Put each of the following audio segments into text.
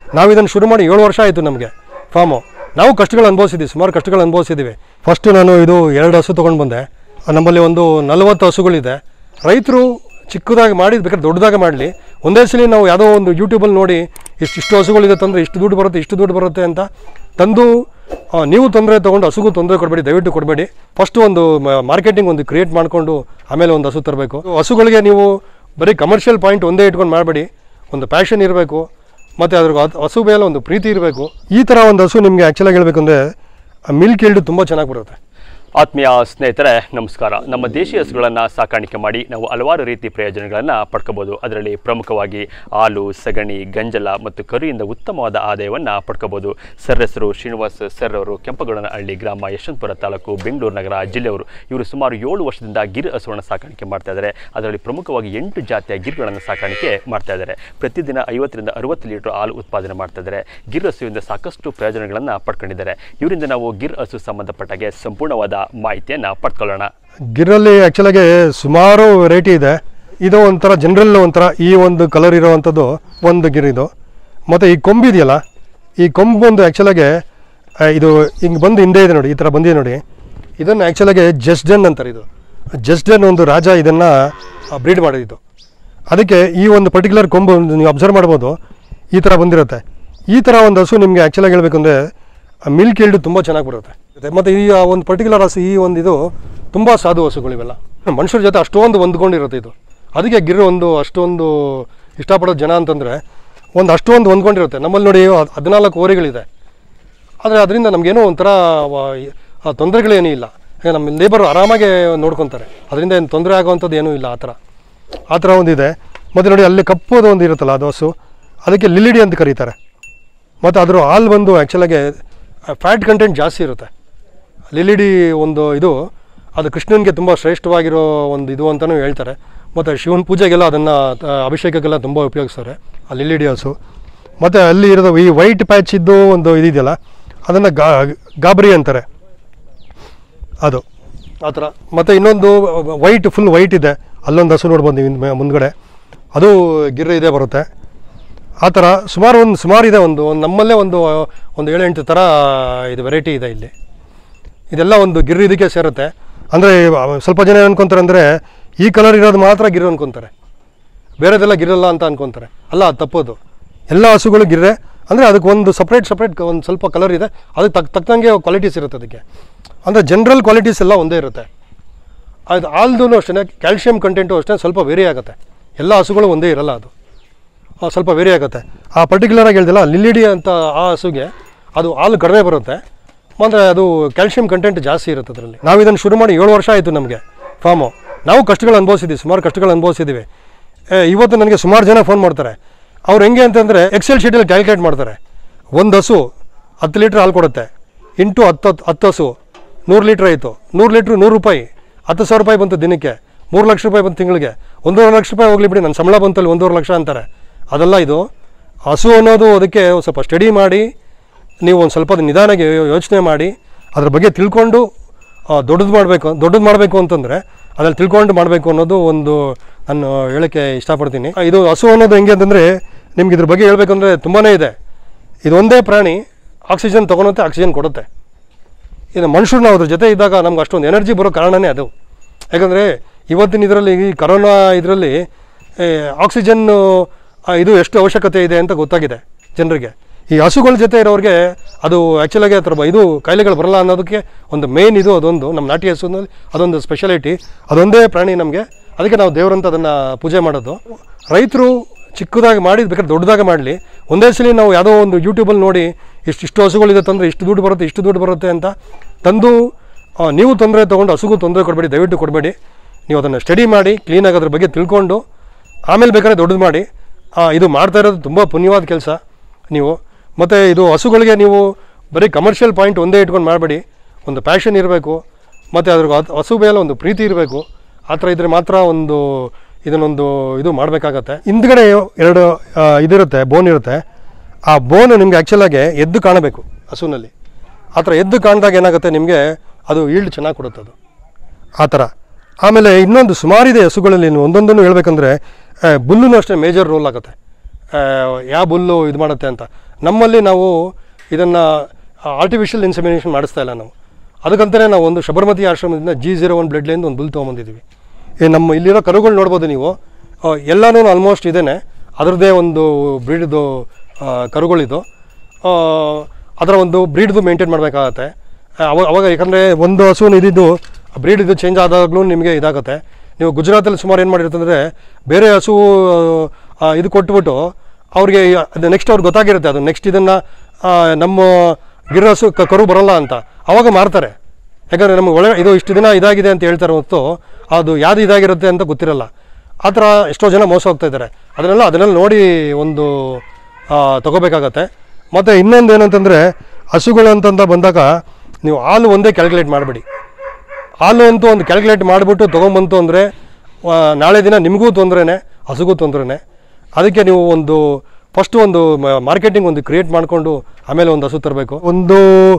ನಾವು ಇದನ್ನು ಶುರು ಮಾಡಿ ಏಳು ವರ್ಷ ಆಯಿತು ನಮಗೆ ಫಾರ್ಮು ನಾವು ಕಷ್ಟಗಳು ಅನುಭವಿಸಿದ್ದೀವಿ ಸುಮಾರು ಕಷ್ಟಗಳು ಅನುಭವಿಸಿದ್ದೀವಿ ಫಸ್ಟು ನಾನು ಇದು ಎರಡು ಹಸು ತೊಗೊಂಡು ಬಂದೆ ನಮ್ಮಲ್ಲಿ ಒಂದು ನಲವತ್ತು ಹಸುಗಳಿದೆ ರೈತರು ಚಿಕ್ಕದಾಗಿ ಮಾಡಿ ಬೇಕಾದ್ರೆ ದೊಡ್ಡದಾಗಿ ಮಾಡಲಿ ಒಂದೇ ಸಲ ನಾವು ಯಾವುದೋ ಒಂದು ಯೂಟ್ಯೂಬಲ್ಲಿ ನೋಡಿ ಇಷ್ಟು ಇಷ್ಟು ಹಸುಗಳಿದೆ ತಂದರೆ ಇಷ್ಟು ದುಡ್ಡು ಬರುತ್ತೆ ಇಷ್ಟು ದುಡ್ಡು ಬರುತ್ತೆ ಅಂತ ತಂದು ಆ, ನೀವು ತೊಂದರೆ ತೊಗೊಂಡು ಹಸುಗೂ ತೊಂದರೆ ಕೊಡಬೇಡಿ ದಯವಿಟ್ಟು ಕೊಡಬೇಡಿ ಫಸ್ಟ್ ಒಂದು ಮಾರ್ಕೆಟಿಂಗ್ ಒಂದು ಕ್ರಿಯೇಟ್ ಮಾಡಿಕೊಂಡು ಆಮೇಲೆ ಒಂದು ಹಸು ತರಬೇಕು ಹಸುಗಳಿಗೆ ನೀವು ಬರೀ ಕಮರ್ಷಿಯಲ್ ಪಾಯಿಂಟ್ ಒಂದೇ ಇಟ್ಕೊಂಡು ಮಾಡಬೇಡಿ ಒಂದು ಪ್ಯಾಷನ್ ಇರಬೇಕು ಮತ್ತು ಅದ್ರ ಹತ್- ಹಸು ಮೇಲೆ ಒಂದು ಪ್ರೀತಿ ಇರಬೇಕು ಈ ಥರ ಒಂದು ಹಸು ನಿಮಗೆ ಆ್ಯಕ್ಚುಲಾಗಿ ಹೇಳಬೇಕು ಅಂದರೆ ಮಿಲ್ಕ್ ಈಲ್ಡ್ ತುಂಬ ಚೆನ್ನಾಗಿ ಬರುತ್ತೆ ಆತ್ಮೀಯ ಸ್ನೇಹಿತರೆ ನಮಸ್ಕಾರ ನಮ್ಮ ದೇಶೀಯ ಹಸುಗಳನ್ನು ಸಾಕಾಣಿಕೆ ಮಾಡಿ ನಾವು ಹಲವಾರು ರೀತಿ ಪ್ರಯೋಜನಗಳನ್ನು ಪಡ್ಕೋಬೋದು ಅದರಲ್ಲಿ ಪ್ರಮುಖವಾಗಿ ಹಾಲು ಸಗಣಿ ಗಂಜಲ ಮತ್ತು ಕರುಯಿಂದ ಉತ್ತಮವಾದ ಆದಾಯವನ್ನು ಪಡ್ಕೋಬೋದು ಸರ್ ಹೆಸರು ಶ್ರೀನಿವಾಸ್ ಸರ್ ಅವರು ಕೆಂಪಗೌಡನಹಳ್ಳಿ ಗ್ರಾಮ ಯಶವಂತಪುರ ತಾಲೂಕು ಬೆಂಗಳೂರು ನಗರ ಜಿಲ್ಲೆಯವರು ಇವರು ಸುಮಾರು ಏಳು ವರ್ಷದಿಂದ ಗಿರ್ ಹಸುವನ್ನು ಸಾಕಾಣಿಕೆ ಮಾಡ್ತಾ ಇದ್ದಾರೆ ಅದರಲ್ಲಿ ಪ್ರಮುಖವಾಗಿ ಎಂಟು ಜಾತಿಯ ಗಿರ್ಗಳನ್ನು ಸಾಕಾಣಿಕೆ ಮಾಡ್ತಾ ಇದ್ದಾರೆ ಪ್ರತಿದಿನ ಐವತ್ತರಿಂದ ಅರವತ್ತು ಲೀಟರ್ ಹಾಲು ಉತ್ಪಾದನೆ ಮಾಡ್ತಾ ಇದ್ದಾರೆ ಗಿರ್ ಹಸುವಿಂದ ಸಾಕಷ್ಟು ಪ್ರಯೋಜನಗಳನ್ನು ಪಡ್ಕೊಂಡಿದ್ದಾರೆ ಇವರಿಂದ ನಾವು ಗಿರ್ ಹಸು ಸಂಬಂಧಪಟ್ಟಾಗೆ ಸಂಪೂರ್ಣವಾದ ಮಾಹಿತಿಯನ್ನು ಪಡ್ಕೊಳ್ಳೋಣ ಗಿರಲ್ಲಿ ಆ್ಯಕ್ಚುಲಾಗಿ ಸುಮಾರು ವೆರೈಟಿ ಇದೆ ಇದು ಒಂಥರ ಜನರಲ್ ಒಂಥರ ಈ ಒಂದು ಕಲರ್ ಇರೋವಂಥದ್ದು ಒಂದು ಗಿರ್ ಇದು ಮತ್ತು ಈ ಕೊಂಬು ಇದೆಯಲ್ಲ ಈ ಕೊಂಬು ಒಂದು ಆ್ಯಕ್ಚುಲಾಗಿ ಇದು ಹಿಂಗೆ ಬಂದು ಹಿಂದೆ ಇದೆ ನೋಡಿ ಈ ಥರ ಬಂದಿದೆ ನೋಡಿ ಇದನ್ನು ಆ್ಯಕ್ಚುಲಾಗಿ ಜಸ್ಡನ್ ಅಂತಾರೆ ಇದು ಜಸ್ಡನ್ ಒಂದು ರಾಜ ಇದನ್ನು ಬ್ರೀಡ್ ಮಾಡಿದ್ದು ಅದಕ್ಕೆ ಈ ಒಂದು ಪರ್ಟಿಕ್ಯುಲರ್ ಕೊಂಬು ಒಂದು ನೀವು ಅಬ್ಸರ್ವ್ ಮಾಡ್ಬೋದು ಈ ಥರ ಬಂದಿರುತ್ತೆ ಈ ಥರ ಒಂದು ಹಸು ನಿಮಗೆ ಆ್ಯಕ್ಚುಲಾಗಿ ಹೇಳಬೇಕು ಅಂದರೆ ಮಿಲ್ಕ್ ಈಲ್ಡ್ ತುಂಬ ಚೆನ್ನಾಗಿ ಬರುತ್ತೆ ಮತ್ತು ಈ ಆ ಒಂದು ಪರ್ಟಿಕ್ಯುಲರ್ ಹಸು ಈ ಒಂದು ಇದು ತುಂಬ ಸಾಧು ಹಸುಗಳು ಇವೆಲ್ಲ ಮನುಷ್ಯರ ಜೊತೆ ಅಷ್ಟೊಂದು ಹೊಂದ್ಕೊಂಡಿರುತ್ತೆ ಇದು ಅದಕ್ಕೆ ಗಿರ್ ಒಂದು ಅಷ್ಟೊಂದು ಇಷ್ಟಪಡೋ ಜನ ಅಂತಂದರೆ ಒಂದು ಅಷ್ಟೊಂದು ಹೊಂದ್ಕೊಂಡಿರುತ್ತೆ ನಮ್ಮಲ್ಲಿ ನೋಡಿ ಹದ್- ಹದಿನಾಲ್ಕು ಓರಿಗಳಿದೆ ಆದರೆ ಅದರಿಂದ ನಮಗೇನೋ ಒಂಥರ ವ- ತೊಂದರೆಗಳೇನೂ ಇಲ್ಲ ಈಗ ನಮ್ಮ ಲೇಬರ್ ಆರಾಮಾಗಿ ನೋಡ್ಕೊತಾರೆ ಅದರಿಂದ ಏನು ತೊಂದರೆ ಆಗುವಂಥದ್ದು ಏನೂ ಇಲ್ಲ ಆ ಥರ ಆ ಥರ ಒಂದಿದೆ ಮತ್ತು ನೋಡಿ ಅಲ್ಲಿ ಕಪ್ಪುದು ಒಂದು ಇರುತ್ತಲ್ಲ ಅದು ಹಸು ಅದಕ್ಕೆ ಲಿಲಿಡಿ ಅಂತ ಕರೀತಾರೆ ಮತ್ತು ಅದ್ರ ಹಾಲು ಬಂದು ಆ್ಯಕ್ಚುಲಾಗಿ ಫ್ಯಾಟ್ ಕಂಟೆಂಟ್ ಜಾಸ್ತಿ ಇರುತ್ತೆ ಲಿಲಿಡಿ ಒಂದು ಇದು ಅದು ಕೃಷ್ಣನಿಗೆ ತುಂಬ ಶ್ರೇಷ್ಠವಾಗಿರೋ ಒಂದು ಇದು ಅಂತಲೂ ಹೇಳ್ತಾರೆ ಮತ್ತು ಶಿವನ ಪೂಜೆಗೆಲ್ಲ ಅದನ್ನು ಅಭಿಷೇಕಕ್ಕೆಲ್ಲ ತುಂಬ ಉಪಯೋಗಿಸ್ತಾರೆ ಆ ಲಿಲಿಡಿ ಹಸು ಮತ್ತು ಅಲ್ಲಿ ಇರೋದು ಈ ವೈಟ್ ಪ್ಯಾಚ್ ಇದ್ದು ಒಂದು ಇದಿದೆಯಲ್ಲ ಅದನ್ನು ಗಾ ಗಾಬರಿ ಅಂತಾರೆ ಅದು ಆ ಥರ ಮತ್ತು ಇನ್ನೊಂದು ವೈಟ್ ಫುಲ್ ವೈಟ್ ಇದೆ ಅಲ್ಲೊಂದು ಹಸು ನೋಡ್ಬೋದು ನೀವು ಹಿಂದ್ ಮೇ- ಮುಂದ್ಗಡೆ ಅದು ಗಿರ್ರೆ ಇದೆ ಬರುತ್ತೆ ಆ ಥರ ಸುಮಾರು ಒಂದು ಸುಮಾರು ಇದೆ ಒಂದು ಒಂದು ನಮ್ಮಲ್ಲೇ ಒಂದು ಒಂದು ಏಳೆಂಟು ಥರ ಇದು ವೆರೈಟಿ ಇದೆ ಇಲ್ಲಿ ಇದೆಲ್ಲ ಒಂದು ಗಿರ್ ಇದಕ್ಕೆ ಸೇರುತ್ತೆ ಅಂದರೆ ಸ್ವಲ್ಪ ಜನ ಏನು ಅನ್ಕೊಂತಾರೆ ಅಂದರೆ ಈ ಕಲರ್ ಇರೋದು ಮಾತ್ರ ಗಿರ್ ಅನ್ಕೊತಾರೆ ಬೇರೆದೆಲ್ಲ ಗಿರಲ್ಲ ಅಂತ ಅನ್ಕೊತಾರೆ ಅಲ್ಲ ಅದು ತಪ್ಪೋದು ಎಲ್ಲ ಹಸುಗಳು ಗಿರ್ರೆ ಅಂದರೆ ಅದಕ್ಕೆ ಒಂದು ಸಪ್ರೇಟ್ ಸಪ್ರೇಟ್ ಒಂದು ಸ್ವಲ್ಪ ಕಲರ್ ಇದೆ ಅದಕ್ಕೆ ತಕ್ಕ ತಕ್ಕಂಗೆ ಕ್ವಾಲಿಟೀಸ್ ಇರುತ್ತೆ ಅದಕ್ಕೆ ಅಂದರೆ ಜನರಲ್ ಕ್ವಾಲಿಟೀಸ್ ಎಲ್ಲ ಒಂದೇ ಇರುತ್ತೆ ಅದು ಹಾಲ್ದು ಅಷ್ಟೇ ಕ್ಯಾಲ್ಶಿಯಂ ಕಂಟೆಂಟು ಅಷ್ಟೇ ಸ್ವಲ್ಪ ವೇರಿ ಆಗುತ್ತೆ ಎಲ್ಲ ಹಸುಗಳು ಒಂದೇ ಇರಲ್ಲ ಅದು ಆ, ಸ್ವಲ್ಪ ವೇರಿ ಆಗುತ್ತೆ ಆ ಪರ್ಟಿಕ್ಯುಲರಾಗಿ ಹೇಳ್ದಿಲ್ಲ ಲಿಲಿಡಿ ಅಂತ ಆ ಹಸುಗೆ ಅದು ಹಾಲು ಕಡಿಮೆ ಬರುತ್ತೆ ಮತ್ತು ಅದು ಕ್ಯಾಲ್ಶಿಯಂ ಕಂಟೆಂಟ್ ಜಾಸ್ತಿ ಇರುತ್ತೆ ಅದರಲ್ಲಿ ನಾವು ಇದನ್ನು ಶುರು ಮಾಡಿ ಏಳು ವರ್ಷ ಆಯಿತು ನಮಗೆ ಫಾರ್ಮು ನಾವು ಕಷ್ಟಗಳು ಅನುಭವಿಸಿದ್ದೀವಿ ಸುಮಾರು ಕಷ್ಟಗಳು ಅನುಭವಿಸಿದ್ದೀವಿ ಏ, ಇವತ್ತು ನನಗೆ ಸುಮಾರು ಜನ ಫೋನ್ ಮಾಡ್ತಾರೆ ಅವ್ರು ಹೆಂಗೆ ಅಂತಂದರೆ ಎಕ್ಸೆಲ್ ಶೀಟಲ್ಲಿ ಕ್ಯಾಲ್ಕುಲೇಟ್ ಮಾಡ್ತಾರೆ ಒಂದು ಹಸು ಹತ್ತು ಲೀಟ್ರ್ ಹಾಲು ಕೊಡುತ್ತೆ ಇಂಟು ಹತ್ತು ಹತ್ತು ಹತ್ತು ಹಸು ನೂರು ಲೀಟ್ರ್ ಆಯಿತು ನೂರು ಲೀಟ್ರ್ ನೂರು ರೂಪಾಯಿ ಹತ್ತು ಸಾವಿರ ರೂಪಾಯಿ ಬಂತು ದಿನಕ್ಕೆ ಮೂರು ಲಕ್ಷ ರೂಪಾಯಿ ಬಂತು ತಿಂಗಳಿಗೆ ಒಂದೂವರೆ ಲಕ್ಷ ರೂಪಾಯಿ ಹೋಗ್ಲಿ ಬಿಡಿ ನನ್ನ ಸಂಬಳ ಬಂತಲ್ಲಿ ಒಂದೂವರೆ ಲಕ್ಷ ಅಂತಾರೆ ಅದಲ್ಲ ಇದು ಹಸು ಅನ್ನೋದು ಅದಕ್ಕೆ ಒಂದು ಸ್ವಲ್ಪ ಸ್ಟಡಿ ಮಾಡಿ ನೀವು ಒಂದು ಸ್ವಲ್ಪ ಅದು ನಿಧಾನಾಗಿ ಯೋಚನೆ ಮಾಡಿ ಅದ್ರ ಬಗ್ಗೆ ತಿಳ್ಕೊಂಡು ದೊಡ್ಡದು ಮಾಡಬೇಕು ದೊಡ್ಡದು ಮಾಡಬೇಕು ಅಂತಂದರೆ ಅದ್ರಲ್ಲಿ ತಿಳ್ಕೊಂಡು ಮಾಡಬೇಕು ಅನ್ನೋದು ಒಂದು ನಾನು ಹೇಳೋಕ್ಕೆ ಇಷ್ಟಪಡ್ತೀನಿ ಆ, ಇದು ಹಸು ಅನ್ನೋದು ಹೆಂಗೆ ಅಂತಂದರೆ ನಿಮ್ಗೆ ಇದ್ರ ಬಗ್ಗೆ ಹೇಳ್ಬೇಕಂದ್ರೆ ತುಂಬಾ ಇದೆ ಇದೊಂದೇ ಪ್ರಾಣಿ ಆಕ್ಸಿಜನ್ ತೊಗೊಳುತ್ತೆ ಆಕ್ಸಿಜನ್ ಕೊಡುತ್ತೆ ಇನ್ನು ಮನುಷ್ಯರು ನಾವು ಅದ್ರ ಜೊತೆ ಇದ್ದಾಗ ನಮ್ಗೆ ಅಷ್ಟೊಂದು ಎನರ್ಜಿ ಬರೋ ಕಾರಣನೇ ಅದು ಯಾಕಂದರೆ ಇವತ್ತಿನ ಇದರಲ್ಲಿ ಈ ಕರೋನಾ ಇದರಲ್ಲಿ ಆಕ್ಸಿಜನ್ ಇದು ಎಷ್ಟು ಅವಶ್ಯಕತೆ ಇದೆ ಅಂತ ಗೊತ್ತಾಗಿದೆ ಜನರಿಗೆ ಈ ಹಸುಗಳ ಜೊತೆ ಇರೋರಿಗೆ ಅದು ಆ್ಯಕ್ಚುಲಾಗಿ ಆ ಥರ ಬ- ಇದು ಕಾಯಿಲೆಗಳು ಬರಲ್ಲ ಅನ್ನೋದಕ್ಕೆ ಒಂದು ಮೇನ್ ಇದು ಅದೊಂದು ನಮ್ಮ ನಾಟಿ ಹಸುನಲ್ಲಿ ಅದೊಂದು ಸ್ಪೆಷಾಲಿಟಿ ಅದೊಂದೇ ಪ್ರಾಣಿ ನಮಗೆ ಅದಕ್ಕೆ ನಾವು ದೇವರಂತ ಅದನ್ನು ಪೂಜೆ ಮಾಡೋದು ರೈತರು ಚಿಕ್ಕದಾಗಿ ಮಾಡಿ ಬೇಕಾದ್ರೆ ದೊಡ್ಡದಾಗಿ ಮಾಡಲಿ ಒಂದೇ ಸಲ ನಾವು ಯಾವುದೋ ಒಂದು ಯೂಟ್ಯೂಬಲ್ಲಿ ನೋಡಿ ಇಷ್ಟು ಇಷ್ಟು ಹಸುಗಳಿದೆ ತಂದರೆ ಇಷ್ಟು ದುಡ್ಡು ಬರುತ್ತೆ ಇಷ್ಟು ದುಡ್ಡು ಬರುತ್ತೆ ಅಂತ ತಂದು ಆ, ನೀವು ತೊಂದರೆ ತೊಗೊಂಡು ಹಸುಗೂ ತೊಂದರೆ ಕೊಡಬೇಡಿ ದಯವಿಟ್ಟು ಕೊಡಬೇಡಿ ನೀವು ಅದನ್ನು ಸ್ಟಡಿ ಮಾಡಿ ಕ್ಲೀನಾಗಿ ಅದ್ರ ಬಗ್ಗೆ ತಿಳ್ಕೊಂಡು ಆಮೇಲೆ ಬೇಕಾದ್ರೆ ದೊಡ್ಡದು ಮಾಡಿ ಆ, ಇದು ಮಾಡ್ತಾ ಇರೋದು ತುಂಬ ಪುಣ್ಯವಾದ ಕೆಲಸ ನೀವು ಮತ್ತು ಇದು ಹಸುಗಳಿಗೆ ನೀವು ಬರೀ ಕಮರ್ಷಿಯಲ್ ಪಾಯಿಂಟ್ ಒಂದೇ ಇಟ್ಕೊಂಡು ಮಾಡಬೇಡಿ ಒಂದು ಪ್ಯಾಷನ್ ಇರಬೇಕು ಮತ್ತು ಅದ್ರ ಹತ್- ಹಸು ಮೇಲೆ ಒಂದು ಪ್ರೀತಿ ಇರಬೇಕು ಆ ಥರ ಇದ್ದರೆ ಮಾತ್ರ ಒಂದು ಇದನ್ನೊಂದು ಇದು ಮಾಡಬೇಕಾಗತ್ತೆ ಹಿಂದ್ಗಡೆ ಎರಡು ಆ, ಇದಿರುತ್ತೆ ಬೋನ್ ಇರುತ್ತೆ ಆ ಬೋನ್ ನಿಮಗೆ ಆ್ಯಕ್ಚುಲಾಗಿ ಎದ್ದು ಕಾಣಬೇಕು ಹಸುನಲ್ಲಿ ಆ ಥರ ಎದ್ದು ಕಾಣಿದಾಗ ಏನಾಗುತ್ತೆ ನಿಮಗೆ ಅದು ಈಲ್ಡ್ ಚೆನ್ನಾಗಿ ಕೊಡುತ್ತೆ ಅದು ಆ ಥರ ಆಮೇಲೆ ಇನ್ನೊಂದು ಸುಮಾರಿದೆ ಹಸುಗಳಲ್ಲಿ ನೀವು ಒಂದೊಂದನ್ನು ಹೇಳ್ಬೇಕಂದ್ರೆ ಬುಲ್ಲೂ ಅಷ್ಟೇ ಮೇಜರ್ ರೋಲ್ ಆಗುತ್ತೆ ಆ, ಯಾವ ಬುಲ್ಲು ಇದು ಮಾಡುತ್ತೆ ಅಂತ ನಮ್ಮಲ್ಲಿ ನಾವು ಇದನ್ನು ಆರ್ಟಿಫಿಷಿಯಲ್ ಇನ್ಸೆಮಿನೇಷನ್ ಮಾಡಿಸ್ತಾ ಇಲ್ಲ ನಾವು ಅದಕ್ಕಂತಲೇ ನಾವು ಒಂದು ಶಬರಮತಿ ಆಶ್ರಮದಿಂದ G zero one blood line ಒಂದು ಬುಲ್ ತೊಗೊಂಬಂದಿದ್ದೀವಿ ಈ ನಮ್ಮ ಇಲ್ಲಿರೋ ಕರುಗಳು ನೋಡ್ಬೋದು ನೀವು ಎಲ್ಲನೂ ಆಲ್ಮೋಸ್ಟ್ ಇದೇನೆ ಅದರದ್ದೇ ಒಂದು ಬ್ರೀಡ್ದು ಕರುಗಳಿದು ಆ, ಅದರ ಒಂದು ಬ್ರೀಡ್ದು ಮೇಂಟೈನ್ ಮಾಡಬೇಕಾಗತ್ತೆ ಅವಾಗ ಅವಾಗ ಯಾಕಂದರೆ ಒಂದು ಹಸುವಿನ ಇದ್ದಿದ್ದು ಬ್ರೀಡ್ ಇದು ಚೇಂಜ್ ಆದಾಗಲೂ ನಿಮಗೆ ಇದಾಗುತ್ತೆ ನೀವು ಗುಜರಾತಲ್ಲಿ ಸುಮಾರು ಏನು ಮಾಡಿರ್ತಂದರೆ ಬೇರೆ ಹಸು ಆ, ಇದು ಕೊಟ್ಬಿಟ್ಟು ಅವ್ರಿಗೆ ಅದು ನೆಕ್ಸ್ಟ್ ಅವ್ರಿಗೆ ಗೊತ್ತಾಗಿರುತ್ತೆ ಅದು ನೆಕ್ಸ್ಟ್ ಇದನ್ನು ನಮ್ಮ ಗಿರ ಹಸು ಕ- ಕರು ಬರಲ್ಲ ಅಂತ ಅವಾಗ ಮಾರ್ತಾರೆ ಯಾಕಂದರೆ ನಮಗೆ ಒಳ್ಳೆ ಇದು ಇಷ್ಟು ದಿನ ಇದಾಗಿದೆ ಅಂತ ಹೇಳ್ತಾರೆ ಹೊತ್ತು ಅದು ಯಾವುದು ಇದಾಗಿರುತ್ತೆ ಅಂತ ಗೊತ್ತಿರಲ್ಲ ಆ ಥರ ಎಷ್ಟೋ ಜನ ಮೋಸ ಹೋಗ್ತಾ ಇದ್ದಾರೆ ಅದನ್ನೆಲ್ಲ ಅದನ್ನೆಲ್ಲ ನೋಡಿ ಒಂದು ಆ, ತಗೋಬೇಕಾಗತ್ತೆ ಮತ್ತು ಇನ್ನೊಂದು ಏನಂತಂದರೆ ಹಸುಗಳು ಅಂತಂತ ಬಂದಾಗ ನೀವು ಹಾಲು ಒಂದೇ ಕ್ಯಾಲ್ಕುಲೇಟ್ ಮಾಡಬೇಡಿ ಹಾಲು ಅಂತೂ ಒಂದು ಕ್ಯಾಲ್ಕುಲೇಟ್ ಮಾಡಿಬಿಟ್ಟು ತೊಗೊಂಬಂತು ಅಂದರೆ ನಾಳೆ ದಿನ ನಿಮಗೂ ತೊಂದರೆನೇ ಹಸುಗೂ ತೊಂದರೆನೇ ಅದಕ್ಕೆ ನೀವು ಒಂದು ಫಸ್ಟು ಒಂದು ಮಾರ್ಕೆಟಿಂಗ್ ಒಂದು ಕ್ರಿಯೇಟ್ ಮಾಡಿಕೊಂಡು ಆಮೇಲೆ ಒಂದು ಹಸು ತರಬೇಕು ಒಂದು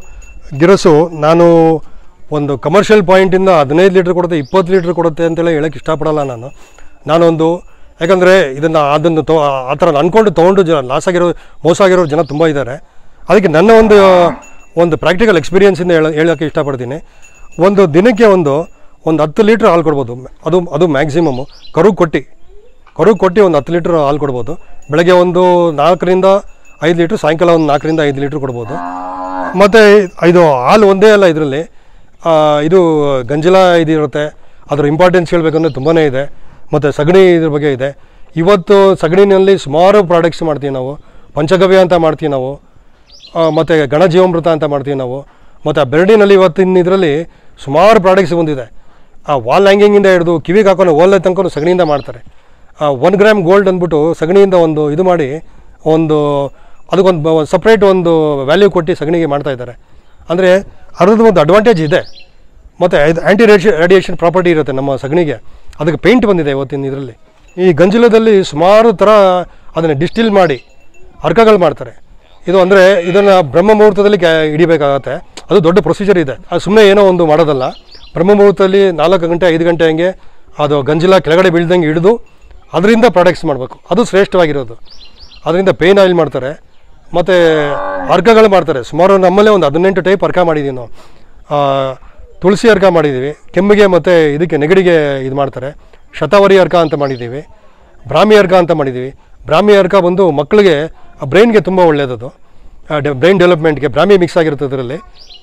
ಗಿರಸು ನಾನು ಒಂದು ಕಮರ್ಷಿಯಲ್ ಪಾಯಿಂಟಿಂದ ಹದಿನೈದು ಲೀಟ್ರ್ ಕೊಡುತ್ತೆ ಇಪ್ಪತ್ತು ಲೀಟ್ರ್ ಕೊಡುತ್ತೆ ಅಂತೇಳಿ ಹೇಳೋಕ್ಕೆ ಇಷ್ಟಪಡಲ್ಲ ನಾನು ನಾನೊಂದು ಯಾಕಂದರೆ ಇದನ್ನು ಅದನ್ನು ತೊ ಆ ಥರ ಅಂದ್ಕೊಂಡು ತೊಗೊಂಡು ಜನ ಲಾಸ್ ಆಗಿರೋ ಮೋಸ ಆಗಿರೋ ಜನ ತುಂಬ ಇದ್ದಾರೆ ಅದಕ್ಕೆ ನನ್ನ ಒಂದು ಒಂದು ಪ್ರಾಕ್ಟಿಕಲ್ ಎಕ್ಸ್ಪೀರಿಯನ್ಸಿಂದ ಹೇಳ ಹೇಳೋಕ್ಕೆ ಇಷ್ಟಪಡ್ತೀನಿ ಒಂದು ದಿನಕ್ಕೆ ಒಂದು ಒಂದು ಹತ್ತು ಲೀಟ್ರ್ ಹಾಲು ಕೊಡ್ಬೋದು ಅದು ಅದು ಮ್ಯಾಕ್ಸಿಮಮ್ಮು ಕರು ಕೊಟ್ಟು ಕರು ಕೊಟ್ಟು ಒಂದು ಹತ್ತು ಲೀಟ್ರ್ ಹಾಲು ಕೊಡ್ಬೋದು ಬೆಳಗ್ಗೆ ಒಂದು ನಾಲ್ಕರಿಂದ ಐದು ಲೀಟ್ರ್ ಸಾಯಂಕಾಲ ಒಂದು ನಾಲ್ಕರಿಂದ ಐದು ಲೀಟ್ರ್ ಕೊಡ್ಬೋದು ಮತ್ತು ಇದು ಹಾಲು ಒಂದೇ ಅಲ್ಲ ಇದರಲ್ಲಿ ಇದು ಗಂಜಲ ಇದಿರುತ್ತೆ ಅದರ ಇಂಪಾರ್ಟೆನ್ಸ್ ಹೇಳಬೇಕಂದ್ರೆ ತುಂಬಾ ಇದೆ ಮತ್ತು ಸಗಣಿ ಇದ್ರ ಬಗ್ಗೆ ಇದೆ ಇವತ್ತು ಸಗಣಿನಲ್ಲಿ ಸುಮಾರು ಪ್ರಾಡಕ್ಟ್ಸ್ ಮಾಡ್ತೀವಿ ನಾವು ಪಂಚಗವ್ಯ ಅಂತ ಮಾಡ್ತೀವಿ ನಾವು ಮತ್ತು ಗಣಜೀವಾಮೃತ ಅಂತ ಮಾಡ್ತೀವಿ ನಾವು ಮತ್ತು ಆ ಬೆರಡಿನಲ್ಲಿ ಇವತ್ತಿನ ಇದರಲ್ಲಿ ಸುಮಾರು ಪ್ರಾಡಕ್ಟ್ಸ್ ಬಂದಿದೆ ಆ ವಾಲ್ ಹ್ಯಾಂಗಿಂಗಿಂದ ಹಿಡಿದು ಕಿವಿಗೆ ಹಾಕೊಂಡು ಓಲೆ ತನಕ ಸಗಣಿಯಿಂದ ಮಾಡ್ತಾರೆ ಒನ್ ಗ್ರಾಮ್ ಗೋಲ್ಡ್ ಅಂದ್ಬಿಟ್ಟು ಸಗಣಿಯಿಂದ ಒಂದು ಇದು ಮಾಡಿ ಒಂದು ಅದಕ್ಕೊಂದು ಸಪ್ರೇಟ್ ಒಂದು ವ್ಯಾಲ್ಯೂ ಕೊಟ್ಟು ಸಗಣಿಗೆ ಮಾಡ್ತಾ ಇದ್ದಾರೆ ಅಂದರೆ ಅದ್ರದ್ದು ಒಂದು ಅಡ್ವಾಂಟೇಜ್ ಇದೆ ಮತ್ತು ಇದು ಆ್ಯಂಟಿ ರೇಡಿಯೇಷನ್ ರೇಡಿಯೇಷನ್ ಪ್ರಾಪರ್ಟಿ ಇರುತ್ತೆ ನಮ್ಮ ಸಗಣಿಗೆ ಅದಕ್ಕೆ ಪೇಂಟ್ ಬಂದಿದೆ ಇವತ್ತಿನ ಇದರಲ್ಲಿ ಈ ಗಂಜಲದಲ್ಲಿ ಸುಮಾರು ಥರ ಅದನ್ನು ಡಿಸ್ಟಿಲ್ ಮಾಡಿ ಅರ್ಕಗಳು ಮಾಡ್ತಾರೆ ಇದು ಅಂದರೆ ಇದನ್ನು ಬ್ರಹ್ಮ ಮುಹೂರ್ತದಲ್ಲಿ ಕ್ಯಾ ಹಿಡಿಬೇಕಾಗತ್ತೆ ಅದು ದೊಡ್ಡ ಪ್ರೊಸೀಜರ್ ಇದೆ ಅದು ಸುಮ್ಮನೆ ಏನೋ ಒಂದು ಮಾಡೋದಲ್ಲ ಬ್ರಹ್ಮ ಮುಹೂರ್ತದಲ್ಲಿ ನಾಲ್ಕು ಗಂಟೆ ಐದು ಗಂಟೆ ಹಂಗೆ ಅದು ಗಂಜಲ ಕೆಳಗಡೆ ಬೀಳ್ದಂಗೆ ಹಿಡಿದು ಅದರಿಂದ ಪ್ರಾಡಕ್ಟ್ಸ್ ಮಾಡಬೇಕು ಅದು ಶ್ರೇಷ್ಠವಾಗಿರೋದು ಅದರಿಂದ ಪೇನ್ ಆಯಿಲ್ ಮಾಡ್ತಾರೆ ಮತ್ತು ಅರ್ಕಗಳು ಮಾಡ್ತಾರೆ ಸುಮಾರು ನಮ್ಮಲ್ಲೇ ಒಂದು ಹದಿನೆಂಟು ಟೈಪ್ ಅರ್ಕ ಮಾಡಿದ್ದೀವಿ ನಾವು ಆ, ತುಳಸಿ ಅರ್ಕ ಮಾಡಿದ್ದೀವಿ ಕೆಮ್ಮಿಗೆ ಮತ್ತು ಇದಕ್ಕೆ ನೆಗಡಿಗೆ ಇದು ಮಾಡ್ತಾರೆ ಶತಾವರಿ ಅರ್ಕ ಅಂತ ಮಾಡಿದ್ದೀವಿ ಬ್ರಾಹ್ಮಿ ಅರ್ಕ ಅಂತ ಮಾಡಿದ್ದೀವಿ ಬ್ರಾಹ್ಮಿ ಅರ್ಕ ಬಂದು ಮಕ್ಕಳಿಗೆ ಬ್ರೈನ್ಗೆ ತುಂಬ ಒಳ್ಳೆಯದದು ಬ್ರೈನ್ ಡೆವಲಪ್ಮೆಂಟ್ಗೆ ಬ್ರಾಹ್ಮಿ ಮಿಕ್ಸ್ ಆಗಿರುತ್ತೆ ಅದರಲ್ಲಿ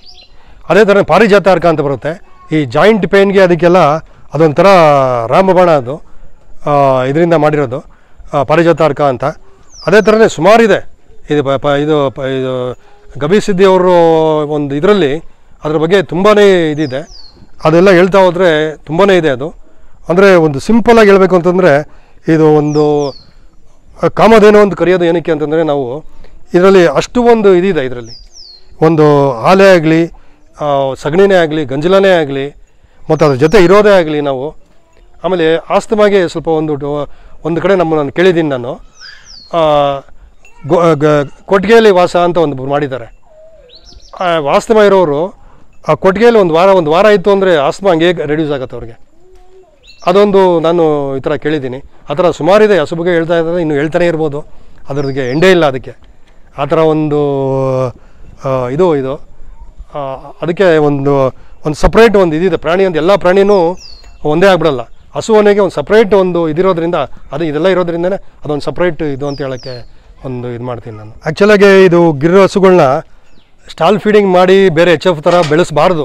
ಅದೇ ಥರ ಪಾರಿಜಾತ ಅರ್ಕ ಅಂತ ಬರುತ್ತೆ ಈ ಜಾಯಿಂಟ್ ಪೇನ್ಗೆ ಅದಕ್ಕೆಲ್ಲ ಅದೊಂಥರ ರಾಮಬಾಣ ಅದು ಇದರಿಂದ ಮಾಡಿರೋದು ಆ, ಪಾರಿಜಾತ ಅರ್ಕ ಅಂತ ಅದೇ ಥರನೇ ಸುಮಾರಿದೆ ಇದು ಪ ಪ- ಇದು ಪ ಇದು ಗಬಿ ಸಿದ್ದಿ ಅವರು ಒಂದು ಇದರಲ್ಲಿ ಅದ್ರ ಬಗ್ಗೆ ತುಂಬಾ ಇದಿದೆ ಅದೆಲ್ಲ ಹೇಳ್ತಾ ಹೋದರೆ ತುಂಬಾ ಇದೆ ಅದು ಅಂದರೆ ಒಂದು ಸಿಂಪಲಾಗಿ ಹೇಳಬೇಕು ಅಂತಂದರೆ ಇದು ಒಂದು ಆ, ಕಾಮಧೇನು ಅಂತ ಕರೆಯೋದು ಏನಕ್ಕೆ ಅಂತಂದರೆ ನಾವು ಇದರಲ್ಲಿ ಅಷ್ಟು ಒಂದು ಇದಿದೆ ಇದರಲ್ಲಿ ಒಂದು ಹಾಲೇ ಆಗಲಿ ಸಗಣಿನೇ ಆಗಲಿ ಗಂಜಲನೇ ಆಗಲಿ ಮತ್ತು ಅದ್ರ ಜೊತೆ ಇರೋದೇ ಆಗಲಿ ನಾವು ಆಮೇಲೆ ಆಸ್ತಮಾಗೆ ಸ್ವಲ್ಪ ಒಂದು ಡೊ- ಒಂದು ಕಡೆ ನಮ್ಮ ನಾನು ಕೇಳಿದ್ದೀನಿ ನಾನು ಆ, ಗೊ- ಗ- ಕೊಟ್ಟಿಗೆಯಲ್ಲಿ ವಾಸ ಅಂತ ಒಂದು ಮಾಡಿದ್ದಾರೆ ಆ ವಾಸ್ತಮ ಇರೋರು ಆ ಕೊಟ್ಟಿಗೆಯಲ್ಲಿ ಒಂದು ವಾರ ಒಂದು ವಾರ ಇತ್ತು ಅಂದರೆ ಆಸ್ತಮಾ ಹಂಗೆ ರೆಡ್ಯೂಸ್ ಆಗುತ್ತೆ ಅವ್ರಿಗೆ ಅದೊಂದು ನಾನು ಈ ಥರ ಕೇಳಿದ್ದೀನಿ ಆ ಥರ ಸುಮಾರಿದೆ ಹಸು ಬಗ್ಗೆ ಹೇಳ್ತಾ ಇದ್ದಾರೆ ಇನ್ನು ಹೇಳ್ತಾನೆ ಇರ್ಬೋದು ಅದ್ರದ್ದು ಎಂಡೇ ಇಲ್ಲ ಅದಕ್ಕೆ ಆ ಥರ ಒಂದು ಆ, ಇದು ಇದು ಆ, ಅದಕ್ಕೆ ಒಂದು ಒಂದು ಸಪ್ರೇಟ್ ಒಂದು ಇದಿದೆ ಪ್ರಾಣಿ ಒಂದು ಎಲ್ಲ ಪ್ರಾಣಿನೂ ಒಂದೇ ಆಗ್ಬಿಡಲ್ಲ ಹಸು ಮನೆಗೆ ಒಂದು ಸಪ್ರೇಟ್ ಒಂದು ಇದಿರೋದ್ರಿಂದ ಅದು ಇದೆಲ್ಲ ಇರೋದ್ರಿಂದನೇ ಅದೊಂದು ಸಪ್ರೇಟ್ ಇದು ಅಂತ ಹೇಳೋಕ್ಕೆ ಒಂದು ಇದು ಮಾಡ್ತೀನಿ ನಾನು ಆ್ಯಕ್ಚುಲಾಗಿ ಇದು ಗಿರ್ ಹಸುಗಳನ್ನ ಸ್ಟಾಲ್ ಫೀಡಿಂಗ್ ಮಾಡಿ ಬೇರೆ ಎಚ್ ಎಫ್ ಥರ ಬೆಳೆಸಬಾರ್ದು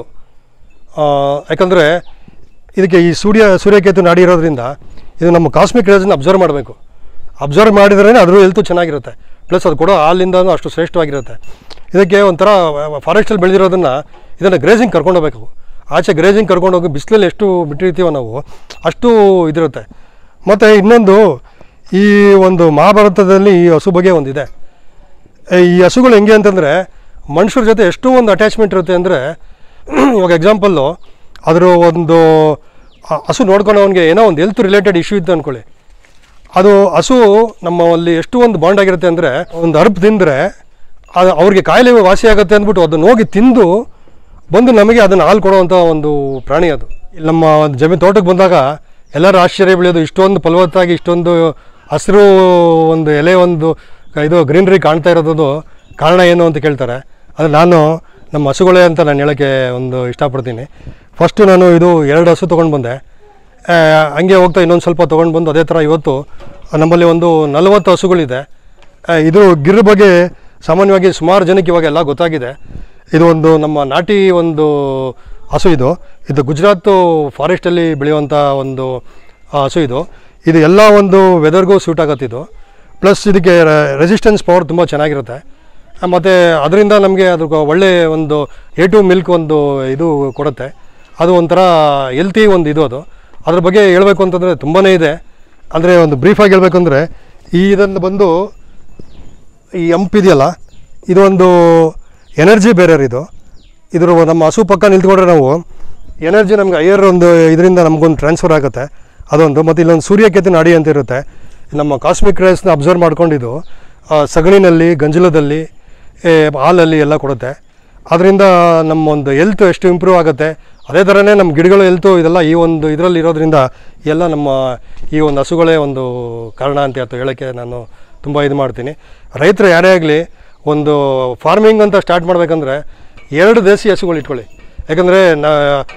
ಯಾಕಂದರೆ ಇದಕ್ಕೆ ಈ ಸೂರ್ಯ ಸೂರ್ಯಕೇತು ನಾಡಿ ಇರೋದ್ರಿಂದ ಇದು ನಮ್ಮ ಕಾಸ್ಮಿಕ್ ರೇಸನ್ನ ಅಬ್ಸರ್ವ್ ಮಾಡಬೇಕು ಅಬ್ಸರ್ವ್ ಮಾಡಿದ್ರೇ ಅದ್ರ ಹೆಲ್ತು ಚೆನ್ನಾಗಿರುತ್ತೆ ಪ್ಲಸ್ ಅದು ಕೊಡೋ ಹಾಲಿಂದನೂ ಅಷ್ಟು ಶ್ರೇಷ್ಠವಾಗಿರುತ್ತೆ ಇದಕ್ಕೆ ಒಂಥರ ಫಾರೆಸ್ಟಲ್ಲಿ ಬೆಳೆದಿರೋದನ್ನು ಇದನ್ನು ಗ್ರೇಸಿಂಗ್ ಕರ್ಕೊಂಡು ಹೋಗ್ಬೇಕು ಆಚೆ ಗ್ರೇಸಿಂಗ್ ಕರ್ಕೊಂಡು ಹೋಗಿ ಬಿಸಿಲಲ್ಲಿ ಎಷ್ಟು ಬಿಟ್ಟಿರ್ತೀವೋ ನಾವು ಅಷ್ಟು ಇದಿರುತ್ತೆ ಮತ್ತು ಇನ್ನೊಂದು ಈ ಒಂದು ಮಹಾಭಾರತದಲ್ಲಿ ಈ ಹಸು ಬಗ್ಗೆ ಒಂದಿದೆ ಈ ಹಸುಗಳು ಹೆಂಗೆ ಅಂತಂದರೆ ಮನುಷ್ಯರ ಜೊತೆ ಎಷ್ಟು ಒಂದು ಅಟ್ಯಾಚ್ಮೆಂಟ್ ಇರುತ್ತೆ ಅಂದರೆ ಇವಾಗ ಎಕ್ಸಾಂಪಲ್ಲು ಅದರ ಒಂದು ಆ ಹಸು ನೋಡ್ಕೊಂಡವನಿಗೆ ಏನೋ ಒಂದು ಹೆಲ್ತ್ ರಿಲೇಟೆಡ್ ಇಶ್ಯೂ ಇತ್ತು ಅಂದ್ಕೊಳ್ಳಿ ಅದು ಹಸು ನಮ್ಮಲ್ಲಿ ಎಷ್ಟು ಒಂದು ಬಾಂಡ್ ಆಗಿರುತ್ತೆ ಅಂದರೆ ಒಂದು ಅರ್ಪ್ ತಿಂದರೆ ಅದು ಅವ್ರಿಗೆ ಕಾಯಿಲೆ ವಾಸಿ ಆಗುತ್ತೆ ಅಂದ್ಬಿಟ್ಟು ಅದನ್ನು ಹೋಗಿ ತಿಂದು ಬಂದು ನಮಗೆ ಅದನ್ನು ಹಾಲು ಕೊಡುವಂಥ ಒಂದು ಪ್ರಾಣಿ ಅದು ಇಲ್ಲಿ ನಮ್ಮ ಒಂದು ಜಮೀನು ತೋಟಕ್ಕೆ ಬಂದಾಗ ಎಲ್ಲರೂ ಆಶ್ಚರ್ಯ ಬೆಳೆಯೋದು ಇಷ್ಟೊಂದು ಫಲವತ್ತಾಗಿ ಇಷ್ಟೊಂದು ಹಸಿರು ಒಂದು ಎಲೆ ಒಂದು ಇದು ಗ್ರೀನ್ರಿ ಕಾಣ್ತಾ ಇರೋದು ಕಾರಣ ಏನು ಅಂತ ಕೇಳ್ತಾರೆ ಅದು ನಾನು ನಮ್ಮ ಹಸುಗಳೇ ಅಂತ ನಾನು ಹೇಳೋಕ್ಕೆ ಒಂದು ಇಷ್ಟಪಡ್ತೀನಿ ಫಸ್ಟು ನಾನು ಇದು ಎರಡು ಹಸು ತೊಗೊಂಡು ಬಂದೆ ಆ, ಹಂಗೆ ಹೋಗ್ತಾ ಇನ್ನೊಂದು ಸ್ವಲ್ಪ ತೊಗೊಂಡು ಬಂದು ಅದೇ ಥರ ಇವತ್ತು ನಮ್ಮಲ್ಲಿ ಒಂದು ನಲವತ್ತು ಹಸುಗಳಿದೆ ಆ, ಇದು ಗಿರ್ ಬಗ್ಗೆ ಸಾಮಾನ್ಯವಾಗಿ ಸುಮಾರು ಜನಕ್ಕೆ ಇವಾಗ ಎಲ್ಲ ಗೊತ್ತಾಗಿದೆ ಇದು ಒಂದು ನಮ್ಮ ನಾಟಿ ಒಂದು ಹಸು ಇದು ಇದು ಗುಜರಾತು ಫಾರೆಸ್ಟಲ್ಲಿ ಬೆಳೆಯುವಂಥ ಒಂದು ಆ, ಹಸು ಇದು ಇದು ಎಲ್ಲ ಒಂದು ವೆದರ್ಗೂ ಸೂಟ್ ಆಗತ್ತೆ ಇದು ಪ್ಲಸ್ ಇದಕ್ಕೆ ರೆಸಿಸ್ಟೆನ್ಸ್ ಪವರ್ ತುಂಬ ಚೆನ್ನಾಗಿರುತ್ತೆ ಮತ್ತು ಅದರಿಂದ ನಮಗೆ ಅದು ಒಳ್ಳೆ ಒಂದು ಎ ಟು ಮಿಲ್ಕ್ ಒಂದು ಇದು ಕೊಡುತ್ತೆ ಅದು ಒಂಥರ ಹೆಲ್ತಿ ಒಂದು ಇದು ಅದು ಅದ್ರ ಬಗ್ಗೆ ಹೇಳಬೇಕು ಅಂತಂದರೆ ತುಂಬಾ ಇದೆ ಅಂದರೆ ಒಂದು ಬ್ರೀಫಾಗಿ ಹೇಳಬೇಕಂದ್ರೆ ಈ ಇದನ್ನು ಬಂದು ಈ ಎಂಪ್ ಇದೆಯಲ್ಲ ಇದೊಂದು ಎನರ್ಜಿ ಬೇರೆ ಇದು ಇದ್ರ ನಮ್ಮ ಹಸು ಪಕ್ಕ ನಿಂತ್ಕೊಂಡ್ರೆ ನಾವು ಎನರ್ಜಿ ನಮ್ಗೆ ಹೈಯರ್ ಒಂದು ಇದರಿಂದ ನಮಗೊಂದು ಟ್ರಾನ್ಸ್ಫರ್ ಆಗುತ್ತೆ ಅದೊಂದು ಮತ್ತು ಇಲ್ಲೊಂದು ಸೂರ್ಯಕೇತು ನಾಡಿ ಅಂತ ಇರುತ್ತೆ ನಮ್ಮ ಕಾಸ್ಮಿಕ್ ರೇಸ್ನ ಅಬ್ಸರ್ವ್ ಮಾಡ್ಕೊಂಡಿದ್ದು ಆ, ಸಗಣಿನಲ್ಲಿ ಗಂಜಲದಲ್ಲಿ ಏ, ಹಾಲಲ್ಲಿ ಎಲ್ಲ ಕೊಡುತ್ತೆ ಅದರಿಂದ ನಮ್ಮ ಒಂದು ಹೆಲ್ತ್ ಎಷ್ಟು ಇಂಪ್ರೂವ್ ಆಗುತ್ತೆ ಅದೇ ಥರನೇ ನಮ್ಮ ಗಿಡಗಳ ಹೆಲ್ತು ಇದೆಲ್ಲ ಈ ಒಂದು ಇದರಲ್ಲಿ ಇರೋದ್ರಿಂದ ಎಲ್ಲ ನಮ್ಮ ಈ ಒಂದು ಹಸುಗಳೇ ಒಂದು ಕಾರಣ ಅಂತ ಹೇಳ್ತು ಹೇಳೋಕ್ಕೆ ನಾನು ತುಂಬ ಇದು ಮಾಡ್ತೀನಿ ರೈತರು ಯಾರೇ ಆಗಲಿ ಒಂದು ಫಾರ್ಮಿಂಗ್ ಅಂತ ಸ್ಟಾರ್ಟ್ ಮಾಡಬೇಕಂದ್ರೆ ಎರಡು ದೇಸಿ ಹಸುಗಳು ಇಟ್ಕೊಳ್ಳಿ ಯಾಕಂದರೆ ನಾ